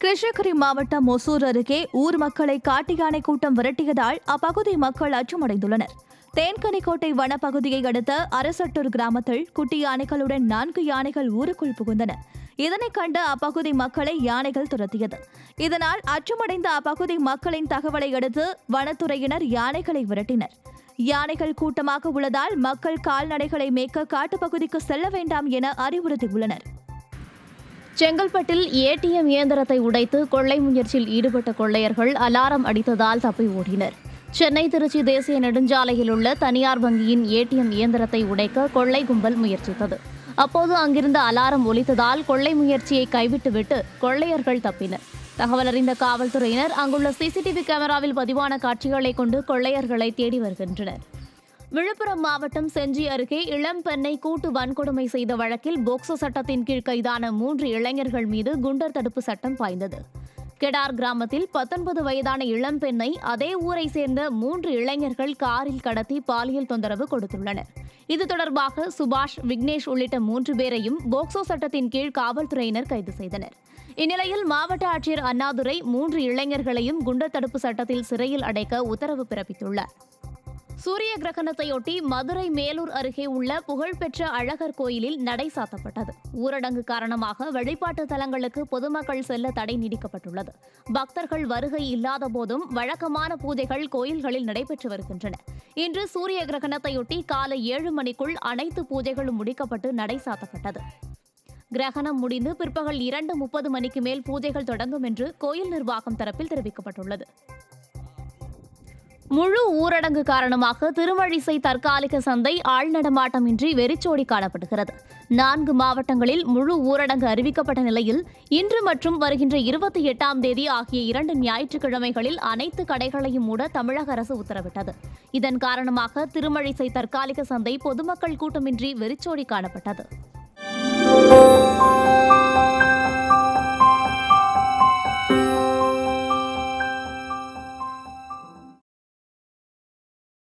கிருஷ்ணகிரி மாவட்டம் ஒசூர் அருகே ஊர் மக்களை காட்டு யானை கூட்டம் விரட்டியதால் அப்பகுதி மக்கள் அச்சமடைந்துள்ளனர் தேன்கனிக்கோட்டை வனப்பகுதியை அடுத்த அரசட்டூர் கிராமத்தில் குட்டி யானைகளுடன் நான்கு யானைகள் ஊருக்குள் புகுந்தன இதனைக் கண்டு அப்பகுதி மக்களை யானைகள் துரத்தியது இதனால் அச்சமடைந்த அப்பகுதி மக்களின் தகவலை அடுத்து வனத்துறையினர் யானைகளை விரட்டினர் யானைகள் கூட்டமாக உள்ளதால் மக்கள் கால்நடைகளை மேய்க்க காட்டுப்பகுதிக்கு செல்ல வேண்டாம் என அறிவுறுத்தியுள்ளனர் செங்கல்பட்டில் ஏடிஎம் இயந்திரத்தை உடைத்து கொள்ளை முயற்சியில் ஈடுபட்ட கொள்ளையர்கள் அலாரம் அடித்ததால் தப்பி ஓடினர் சென்னை திருச்சி தேசிய நெடுஞ்சாலையில் உள்ள தனியார் வங்கியின் ஏடிஎம் இயந்திரத்தை உடைக்க கொள்ளை கும்பல் முயற்சித்தது அப்போது அங்கிருந்த அலாரம் ஒலித்ததால் கொள்ளை முயற்சியை கைவிட்டுவிட்டு கொள்ளையர்கள் தப்பினர் தகவல் அறிந்த காவல்துறையினர் அங்குள்ள சிசிடிவி கேமராவில் பதிவான காட்சிகளை கொண்டு கொள்ளையர்களை தேடி வருகின்றனர் விழுப்புரம் மாவட்டம் செஞ்சி அருகே இளம் பெண்ணை கூட்டு வன்கொடுமை செய்த வழக்கில் போக்சோ சட்டத்தின் கீழ் கைதான மூன்று இளைஞர்கள் மீது குண்டர் தடுப்பு சட்டம் பாய்ந்தது கெடார் கிராமத்தில் பத்தொன்பது வயதான இளம் பெண்ணை அதே ஊரை சேர்ந்த மூன்று இளைஞர்கள் காரில் கடத்தி பாலியல் தொந்தரவு கொடுத்துள்ளனர் இது தொடர்பாக சுபாஷ் விக்னேஷ் உள்ளிட்ட மூன்று பேரையும் போக்சோ சட்டத்தின் கீழ் காவல்துறையினர் கைது செய்தனர் இந்நிலையில் மாவட்ட ஆட்சியர் அண்ணாதுரை மூன்று இளைஞர்களையும் குண்டர் தடுப்பு சட்டத்தில் சிறையில் அடைக்க உத்தரவு பிறப்பித்துள்ளார் சூரிய கிரகணத்தையொட்டி மதுரை மேலூர் அருகே உள்ள புகழ்பெற்ற அழகர் கோயிலில் நடை சாத்தப்பட்டது ஊரடங்கு காரணமாக வழிபாட்டு தலங்களுக்கு பொதுமக்கள் செல்ல தடை நீடிக்கப்பட்டுள்ளது பக்தர்கள் வருகை இல்லாத போதும் வழக்கமான பூஜைகள் கோயில்களில் நடைபெற்று வருகின்றன இன்று சூரிய கிரகணத்தையொட்டி காலை ஏழு மணிக்குள் அனைத்து பூஜைகளும் முடிக்கப்பட்டு நடை சாத்தப்பட்டது கிரகணம் முடிந்து பிற்பகல் இரண்டு முப்பது மணிக்கு மேல் பூஜைகள் தொடங்கும் என்று கோயில் நிர்வாகம் தரப்பில் தெரிவிக்கப்பட்டுள்ளது முழு ஊரடங்கு காரணமாக திருமழிசை தற்காலிக சந்தை ஆள் நடமாட்டமின்றி வெறிச்சோடி காணப்படுகிறது நான்கு மாவட்டங்களில் முழு ஊரடங்கு அறிவிக்கப்பட்ட நிலையில் இன்று மற்றும் வருகின்ற இருபத்தி எட்டாம் தேதி ஆகிய இரண்டு ஞாயிற்றுக்கிழமைகளில் அனைத்து கடைகளையும் மூட தமிழக அரசு உத்தரவிட்டது இதன் காரணமாக திருமழிசை தற்காலிக சந்தை பொதுமக்கள் கூட்டமின்றி வெறிச்சோடி காணப்பட்டது